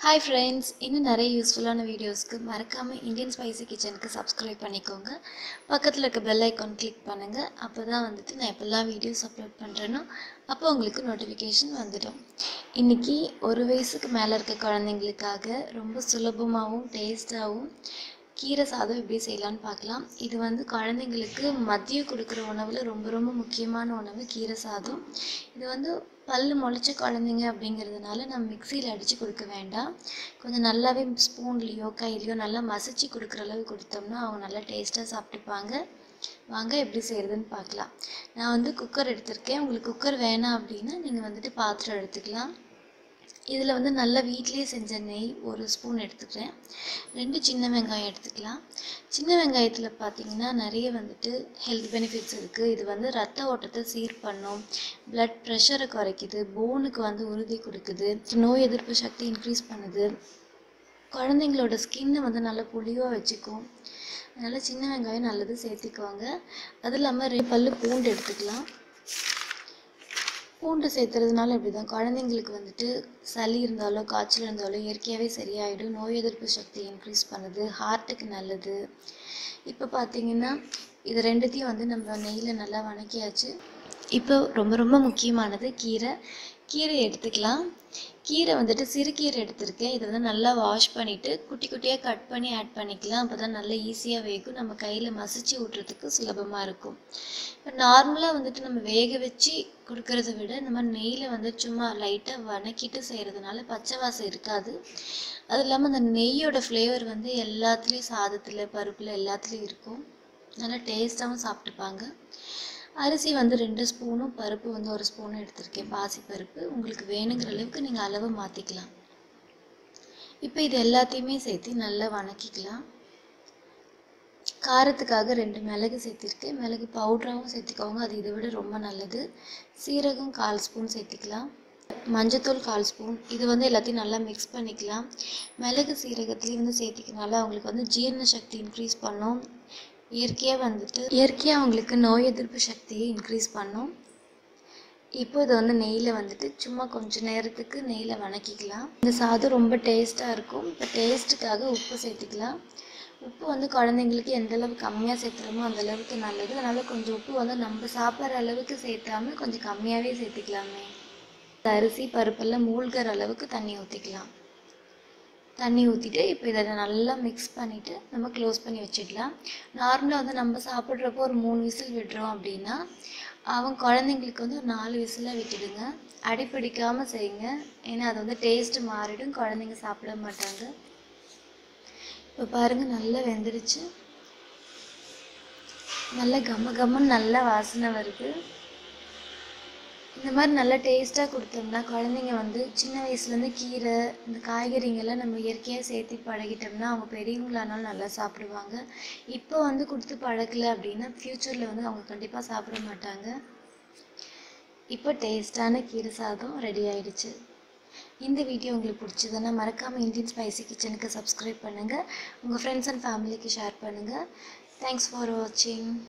hi friends இன்னும் நிறைய யூஸ்ஃபுல்லான வீடியோஸ்க்கு மறக்காமல் இந்தியன் ஸ்பைசி கிச்சனுக்கு சப்ஸ்கிரைப் பண்ணிக்கோங்க பக்கத்தில் இருக்க பெல் ஐக்கான் கிளிக் பண்ணுங்கள் அப்போ தான் வந்துட்டு நான் எப்போல்லாம் வீடியோஸ் அப்லோட் பண்ணுறேனோ அப்போ உங்களுக்கு நோட்டிஃபிகேஷன் வந்துடும் இன்றைக்கி ஒரு வயசுக்கு மேலே இருக்க குழந்தைங்களுக்காக ரொம்ப சுலபமாகவும் டேஸ்ட்டாகவும் கீரை சாதம் எப்படி செய்யலான்னு பார்க்கலாம் இது வந்து குழந்தைங்களுக்கு மதியம் கொடுக்குற உணவில் ரொம்ப ரொம்ப முக்கியமான உணவு கீரை சாதம் இது வந்து பல்லு முளைச்ச குழந்தைங்க அப்படிங்கிறதுனால நம்ம மிக்சியில் அடித்து கொடுக்க வேண்டாம் கொஞ்சம் நல்லாவே ஸ்பூன்லேயோ கையிலையோ நல்லா மசிச்சு கொடுக்குற அளவு கொடுத்தோம்னா அவங்க நல்லா டேஸ்ட்டாக சாப்பிட்டுப்பாங்க வாங்க எப்படி செய்கிறதுன்னு பார்க்கலாம் நான் வந்து குக்கர் எடுத்திருக்கேன் உங்களுக்கு குக்கர் வேணாம் அப்படின்னா நீங்கள் வந்துட்டு பாத்திரம் எடுத்துக்கலாம் இதில் வந்து நல்லா வீட்டிலேயே செஞ்ச நெய் ஒரு ஸ்பூன் எடுத்துக்கிறேன் ரெண்டு சின்ன வெங்காயம் எடுத்துக்கலாம் சின்ன வெங்காயத்தில் பார்த்தீங்கன்னா நிறைய வந்துட்டு ஹெல்த் பெனிஃபிட்ஸ் இருக்குது இது வந்து ரத்த ஓட்டத்தை சீர் பண்ணும் பிளட் ப்ரெஷரை குறைக்குது போனுக்கு வந்து உறுதி கொடுக்குது நோய் எதிர்ப்பு சக்தி இன்க்ரீஸ் பண்ணுது குழந்தைங்களோட ஸ்கின்னை வந்து நல்லா புளிவாக வச்சுக்கும் அதனால் சின்ன வெங்காயம் நல்லது சேர்த்திக்குவாங்க அது இல்லாமல் ரெண்டு பல்லு பூண்டு எடுத்துக்கலாம் பூண்டு சேர்த்துறதுனால இப்படி தான் குழந்தைங்களுக்கு வந்துட்டு சளி இருந்தாலோ காய்ச்சல் இருந்தாலோ இயற்கையாகவே சரியாயிடும் நோய் எதிர்ப்பு சக்தி இன்க்ரீஸ் பண்ணுது ஹார்ட்டுக்கு நல்லது இப்போ பார்த்தீங்கன்னா இது ரெண்டுத்தையும் வந்து நம்ம நெய்யில் நல்லா வணக்கியாச்சு இப்போ ரொம்ப ரொம்ப முக்கியமானது கீரை கீரை எடுத்துக்கலாம் கீரை வந்துட்டு சிறுகீரை எடுத்திருக்கேன் இதை வந்து நல்லா வாஷ் பண்ணிவிட்டு குட்டி குட்டியாக கட் பண்ணி ஆட் பண்ணிக்கலாம் அப்போ தான் நல்லா ஈஸியாக வேகும் நம்ம கையில் மசிச்சு விட்றதுக்கு சுலபமாக இருக்கும் இப்போ நார்மலாக வந்துட்டு நம்ம வேக வச்சு கொடுக்கறத விட நம்ம நெய்யில் வந்து சும்மா லைட்டாக வணக்கிட்டு செய்கிறதுனால பச்சை வாசம் இருக்காது அது இல்லாமல் அந்த நெய்யோட ஃப்ளேவர் வந்து எல்லாத்துலேயும் சாதத்தில் பருப்பில் எல்லாத்துலேயும் இருக்கும் நல்லா டேஸ்ட்டாகவும் சாப்பிட்டுப்பாங்க அரிசி வந்து ரெண்டு ஸ்பூனும் பருப்பு வந்து ஒரு ஸ்பூனும் எடுத்திருக்கேன் பாசி பருப்பு உங்களுக்கு வேணுங்கிற அளவுக்கு நீங்கள் அளவு மாற்றிக்கலாம் இப்போ இது எல்லாத்தையுமே சேர்த்து நல்லா வணக்கிக்கலாம் காரத்துக்காக ரெண்டு மிளகு சேர்த்திருக்கேன் மிளகு பவுடராகவும் சேர்த்துக்கோங்க அது இதை விட ரொம்ப நல்லது சீரகம் கால் ஸ்பூன் சேர்த்திக்கலாம் மஞ்சத்தூள் கால் ஸ்பூன் இது வந்து எல்லாத்தையும் நல்லா மிக்ஸ் பண்ணிக்கலாம் மிளகு சீரகத்துலேயும் வந்து சேர்த்திக்கனால அவங்களுக்கு வந்து ஜீரண சக்தி இன்க்ரீஸ் பண்ணும் இயற்கையாக வந்துட்டு இயற்கையாக அவங்களுக்கு நோய் எதிர்ப்பு சக்தியை இன்க்ரீஸ் பண்ணும் இப்போ இதை வந்து நெய்யில் வந்துட்டு சும்மா கொஞ்சம் நேரத்துக்கு நெய்யில் வணக்கிக்கலாம் இந்த சாதம் ரொம்ப டேஸ்ட்டாக இருக்கும் இப்போ டேஸ்ட்டுக்காக உப்பு சேர்த்துக்கலாம் உப்பு வந்து குழந்தைங்களுக்கு எந்த அளவுக்கு கம்மியாக சேர்த்துறோமோ அந்த அளவுக்கு நல்லது அதனால் கொஞ்சம் உப்பு வந்து நம்ம சாப்பிட்ற அளவுக்கு சேர்த்தாம கொஞ்சம் கம்மியாகவே சேர்த்துக்கலாமே அரிசி பருப்பெல்லாம் மூழ்கிற அளவுக்கு தண்ணி ஊற்றிக்கலாம் தண்ணி ஊற்றிட்டு இப்போ இதை நல்லா மிக்ஸ் பண்ணிவிட்டு நம்ம க்ளோஸ் பண்ணி வச்சிடலாம் நார்மலாக வந்து நம்ம சாப்பிட்றப்போ ஒரு மூணு விசில் விடுறோம் அப்படின்னா அவங்க குழந்தைங்களுக்கு வந்து ஒரு நாலு விசிலாக விட்டுடுங்க அடிப்பிடிக்காமல் செய்யுங்க ஏன்னா அது வந்து டேஸ்ட்டு மாறிடும் குழந்தைங்க சாப்பிட மாட்டாங்க இப்போ பாருங்கள் நல்லா வெந்துடுச்சு நல்லா கம்ம கம்மன்னு நல்லா வாசனை வருது இந்த மாதிரி நல்லா டேஸ்ட்டாக கொடுத்தோம்னா குழந்தைங்க வந்து சின்ன வயசுலேருந்து கீரை இந்த காய்கறிங்கெல்லாம் நம்ம இயற்கையாக சேர்த்து பழகிட்டோம்னா அவங்க பெரியவங்களானாலும் நல்லா சாப்பிடுவாங்க இப்போ வந்து கொடுத்து பழக்கலை அப்படின்னா ஃப்யூச்சரில் வந்து அவங்க கண்டிப்பாக சாப்பிட மாட்டாங்க இப்போ டேஸ்ட்டான கீரை சாதம் ரெடி ஆயிடுச்சு இந்த வீடியோ உங்களுக்கு பிடிச்சதுன்னா மறக்காமல் இந்தியன் ஸ்பைசி கிச்சனுக்கு சப்ஸ்கிரைப் பண்ணுங்கள் உங்கள் ஃப்ரெண்ட்ஸ் அண்ட் ஃபேமிலிக்கு ஷேர் பண்ணுங்கள் தேங்க்ஸ் ஃபார் வாட்சிங்